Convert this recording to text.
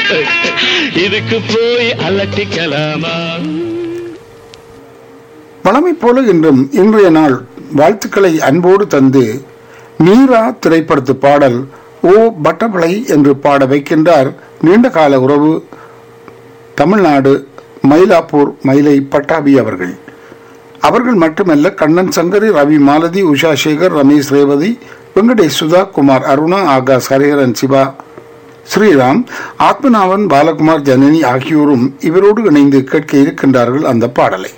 இதுக்கு போய் அலட்டிக்கலாமா பழமை போல இன்றும் இன்றைய நாள் வாழ்த்துக்களை அன்போடு தந்து மீரா திரைப்படத்து பாடல் ஓ பட்டர்ஃப்ளை என்று பாட வைக்கின்றார் நீண்ட கால உறவு தமிழ்நாடு மயிலாப்பூர் மயிலை பட்டாபி அவர்கள் அவர்கள் மட்டுமல்ல கண்ணன் சங்கரி ரவி மாலதி உஷா சேகர் ரமேஷ் ரேவதி வெங்கடேஷ் சுதா குமார் அருணா ஆகாஷ் ஹரிஹரன் சிவா ஸ்ரீராம் ஆத்மநாபன் பாலகுமார் ஜனனி ஆகியோரும் இவரோடு இணைந்து கேட்க இருக்கின்றார்கள் அந்த பாடலை